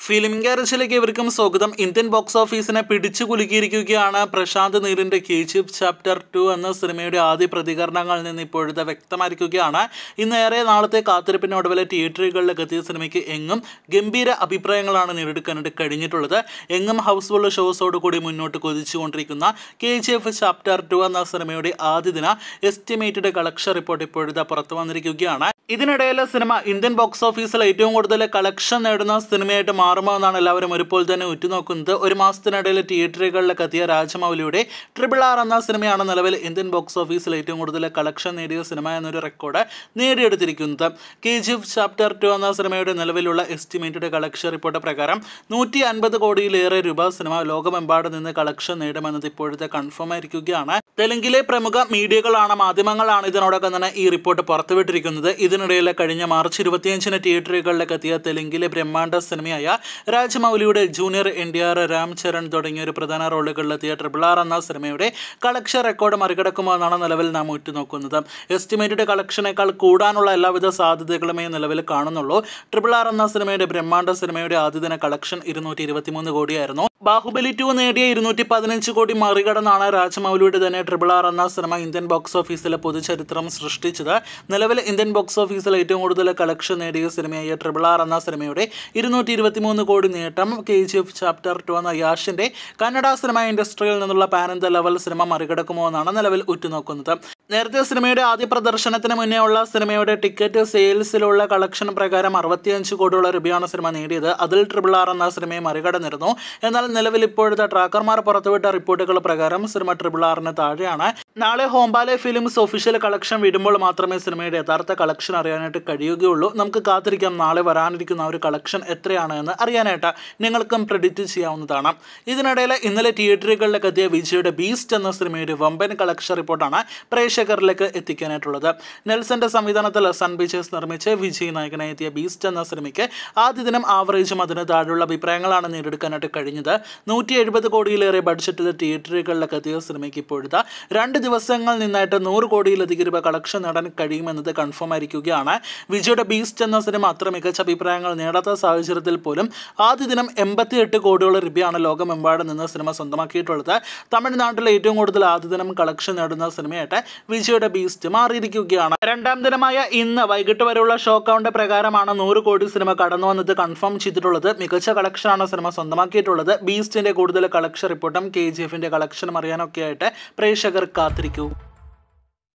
film ഗാരേജിലേക്ക് ഇവർക്കും സ്വാഗതം Indian box ഓഫീസിനെ പിടിച്ചു കുലുക്കിയിരിക്കുകയാണ് പ്രശാന്ത് നീലിന്റെ K G F chapter two എന്ന സിനിമയുടെ ആദ്യ പ്രതികരണങ്ങളിൽ നിന്ന് ഇപ്പോഴത്തെ വ്യക്തമായിരിക്കുകയാണ് ഇന്നേറെ നാളത്തെ കാത്തിരിപ്പിന് ഒടുവിലെ തിയേറ്ററുകളിലേക്ക് എത്തിയ സിനിമയ്ക്ക് എങ്ങും ഗംഭീര അഭിപ്രായങ്ങളാണ് നേടിയെടുക്കാനായിട്ട് കഴിഞ്ഞിട്ടുള്ളത് എങ്ങും ഹൗസ്ഫുൾ ഷോസോട് കൂടി മുന്നോട്ട് കൊതിച്ചുകൊണ്ടിരിക്കുന്ന K G F chapter two എന്ന സിനിമയുടെ ആദ്യ ദിന എസ്റ്റിമേറ്റഡ് കളക്ഷൻ റിപ്പോർട്ട് ഇപ്പോഴത്തെ പുറത്തു വന്നിരിക്കുകയാണ് ഇതിനിടയിൽ സിനിമ ഇന്ത്യൻ ബോക്സ് ഓഫീസിൽ ഏറ്റവും കൂടുതൽ കളക്ഷൻ നേടുന്ന സിനിമയായിട്ട് മാറുമോ എന്നാണ് എല്ലാവരും ഒരുപോലെ തന്നെ ഉറ്റുനോക്കുന്നത് ഒരു മാസത്തിനിടയിൽ തിയേറ്ററുകളിലേക്ക് എത്തിയ രാജമൗലിയുടെ ട്രിപ്പിൾ ആർ എന്ന സിനിമയാണ് നിലവിൽ ഇന്ത്യൻ ബോക്സ് ഓഫീസിൽ ഏറ്റവും കൂടുതൽ കളക്ഷൻ നേടിയ സിനിമ എന്നൊരു റെക്കോർഡ് നേടിയെടുത്തിരിക്കുന്നത് K G F chapter two എന്ന സിനിമയുടെ നിലവിലുള്ള എസ്റ്റിമേറ്റഡ് കളക്ഷൻ റിപ്പോർട്ട് പ്രകാരം നൂറ്റി അൻപത് കോടിയിലേറെ രൂപ സിനിമ ലോകമെമ്പാടും നിന്ന് കളക്ഷൻ നേടുമെന്നത് ഇപ്പോഴത്തെ കൺഫേം ആയിരിക്കുകയാണ് തെലുങ്കിലെ പ്രമുഖ മീഡിയകളാണ് മാധ്യമങ്ങളാണ് ഇതിനോടൊപ്പം തന്നെ ഈ റിപ്പോർട്ട് പുറത്തുവിട്ടിരിക്കുന്നത് ഇതിനിടയിൽ കഴിഞ്ഞ മാർച്ച് ഇരുപത്തിയഞ്ചിന് തിയേറ്ററുകളിലേക്ക് എത്തിയ തെലുങ്കിലെ ബ്രഹ്മാണ്ഡ സിനിമയായ രാജമൗലിയുടെ junior N T R Ram Charan തുടങ്ങിയ ഒരു പ്രധാന റോളുകളിലെത്തിയ ട്രിപ്പിൾ ആർ എന്ന സിനിമയുടെ കളക്ഷൻ റെക്കോർഡ് മറികടക്കുമോ എന്നാണ് നിലവിൽ നാം ഉറ്റുനോക്കുന്നത് എസ്റ്റിമേറ്റഡ് കളക്ഷനേക്കാൾ കൂടാനുള്ള എല്ലാവിധ സാധ്യതകളുമേ നിലവിൽ കാണുന്നുള്ളൂ ട്രിപ്പിൾ ആർ എന്ന സിനിമയുടെ ബ്രഹ്മാണ്ഡ സിനിമയുടെ ആദ്യദിന കളക്ഷൻ ഇരുന്നൂറ്റി ഇരുപത്തിമൂന്ന് കോടിയായിരുന്നു ബാഹുബലി ടു നേടിയ ഇരുന്നൂറ്റി പതിനഞ്ച് കോടി മറികടന്നാണ് രാജമൗലിയുടെ തന്നെ ട്രിപ്പിൾ ആർ എന്ന സിനിമ ഇന്ത്യൻ ബോക്സ് ഓഫീസിലെ പൊതുചരിത്രം സൃഷ്ടിച്ചത് നിലവിൽ ഇന്ത്യൻ ബോക്സ് ഓഫീസിൽ ഏറ്റവും കൂടുതൽ കളക്ഷൻ നേടിയ സിനിമയായ ട്രിപ്പിൾ ആർ എന്ന സിനിമയുടെ ഇരുന്നൂറ്റി ഇരുപത്തിമൂന്ന് കോടി നേട്ടം K G F chapter two എന്ന യാഷിന്റെ കന്നഡ സിനിമ ഇൻഡസ്ട്രിയിൽ നിന്നുള്ള പാൻ ഇന്ത്യ ലെവൽ സിനിമ മറികടക്കുമോ എന്നാണ് നിലവിൽ ഉറ്റുനോക്കുന്നത് നേരത്തെ സിനിമയുടെ ആദ്യ പ്രദർശനത്തിന് മുന്നേ ഉള്ള സിനിമയുടെ ടിക്കറ്റ് സെയിൽസിലുള്ള കളക്ഷൻ പ്രകാരം അറുപത്തിയഞ്ച് കോടിയുള്ള രൂപയാണ് സിനിമ നേടിയത് അതിൽ ട്രിപ്പിൾ ആർ എന്ന സിനിമയെ മറികടന്നിരുന്നു എന്നാൽ നിലവിൽ ഇപ്പോഴത്തെ ട്രാക്കർമാർ പുറത്തുവിട്ട റിപ്പോർട്ടുകൾ പ്രകാരം സിനിമ ട്രിപ്പിൾ ആറിന് താഴെയാണ് നാളെ ഹോംബാലെ ഫിലിംസ് ഒഫീഷ്യൽ കളക്ഷൻ വിടുമ്പോൾ മാത്രമേ സിനിമയുടെ യഥാർത്ഥ കളക്ഷൻ അറിയാനായിട്ട് കഴിയുകയുള്ളൂ നമുക്ക് കാത്തിരിക്കാം നാളെ വരാനിരിക്കുന്ന ആ ഒരു കളക്ഷൻ എത്രയാണ് എന്ന് അറിയാനായിട്ട് നിങ്ങൾക്കും പ്രെഡിക്റ്റ് ചെയ്യാവുന്നതാണ് ഇതിനിടയിൽ ഇന്നലെ തിയേറ്ററുകളിലേക്ക് എത്തിയ വിജയുടെ ബീസ്റ്റ് എന്ന സിനിമയുടെ വമ്പൻ കളക്ഷൻ റിപ്പോർട്ടാണ് പ്രേക്ഷകരിലേക്ക് എത്തിക്കാനായിട്ടുള്ളത് നെൽസന്റെ സംവിധാനത്തിൽ സൺ പിക്ചേഴ്സ് നിർമ്മിച്ച് വിജയ് നായകനായി എത്തിയ ബീസ്റ്റ് എന്ന സിനിമയ്ക്ക് ആദ്യ ദിനം ആവറേജും അതിന് താഴെയുള്ള അഭിപ്രായങ്ങളാണ് നേടിയെടുക്കാനായിട്ട് കഴിഞ്ഞത് നൂറ്റി എഴുപത് കോടിയിലേറെ ബഡ്ജറ്റിൽ തിയേറ്ററുകളിലേക്ക് എത്തിയ സിനിമയ്ക്ക് ഇപ്പോഴത്തെ രണ്ട് ദിവസങ്ങൾ നിന്നായിട്ട് നൂറ് കോടിയിലധികം രൂപ കളക്ഷൻ നേടാൻ കഴിയുമെന്നത് കൺഫേം ആയിരിക്കുകയാണ് വിജയുടെ ബീസ്റ്റ് എന്ന സിനിമ അത്ര മികച്ച അഭിപ്രായങ്ങൾ നേടാത്ത സാഹചര്യത്തിൽ പോലും ആദ്യ ദിനം എൺപത്തി എട്ട് കോടിയോളം രൂപയാണ് ലോകമെമ്പാടും നിന്ന് സിനിമ സ്വന്തമാക്കിയിട്ടുള്ളത് തമിഴ്നാട്ടിൽ ഏറ്റവും കൂടുതൽ ആദ്യ ദിനം കളക്ഷൻ നേടുന്ന സിനിമയായിട്ട് വിജയുടെ ബീസ്റ്റ് മാറിയിരിക്കുകയാണ് രണ്ടാം ദിനമായ ഇന്ന് വൈകിട്ട് വരെയുള്ള ഷോ കൗണ്ട് പ്രകാരമാണ് നൂറ് കോടി സിനിമ കടന്നു വന്നത് കൺഫേം ചെയ്തിട്ടുള്ളത് മികച്ച കളക്ഷനാണ് സിനിമ സ്വന്തമാക്കിയിട്ടുള്ളത് ബീസ്റ്റിന്റെ കൂടുതൽ കളക്ഷൻ റിപ്പോർട്ടും കെ ജി എഫിന്റെ കളക്ഷനും അറിയാനൊക്കെ ആയിട്ട് പ്രേക്ഷകർ കാത്തിരിക്കൂ